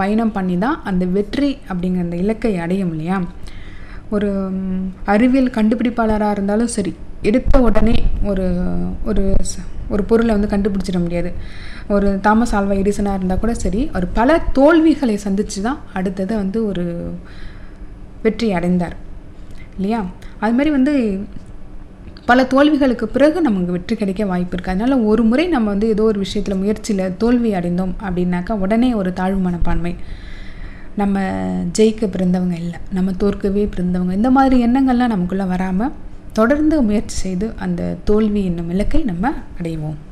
பயணம் பண்ணி தான் அந்த வெற்றி அப்படிங்கிற அந்த இலக்கை அடையும் இல்லையா ஒரு ம், அறிவியல் கண்டுபிடிப்பாளராக இருந்தாலும் சரி எடுத்த உடனே ஒரு ஒரு ச- ஒரு பொருளை வந்து கண்டுபிடிச்சிட முடியாது ஒரு தாமஸ் ஆல்வா எடிசனாக இருந்தால் கூட சரி அவர் பல தோல்விகளை சந்தித்து தான் அடுத்தது வந்து ஒரு வெற்றி அடைந்தார் இல்லையா அது மாதிரி வந்து பல தோல்விகளுக்கு பிறகு நமக்கு வெற்றி கிடைக்க வாய்ப்பு இருக்குது அதனால ஒரு முறை நம்ம வந்து ஏதோ ஒரு விஷயத்தில் முயற்சியில் தோல்வி அடைந்தோம் அப்படின்னாக்கா உடனே ஒரு தாழ்வு மனப்பான்மை நம்ம ஜெயிக்க பிறந்தவங்க இல்லை நம்ம தோற்கவே பிறந்தவங்க இந்த மாதிரி எண்ணங்கள்லாம் நமக்குள்ளே வராமல் தொடர்ந்து முயற்சி செய்து அந்த தோல்வி என்னும் இலக்கை நம்ம அடைவோம்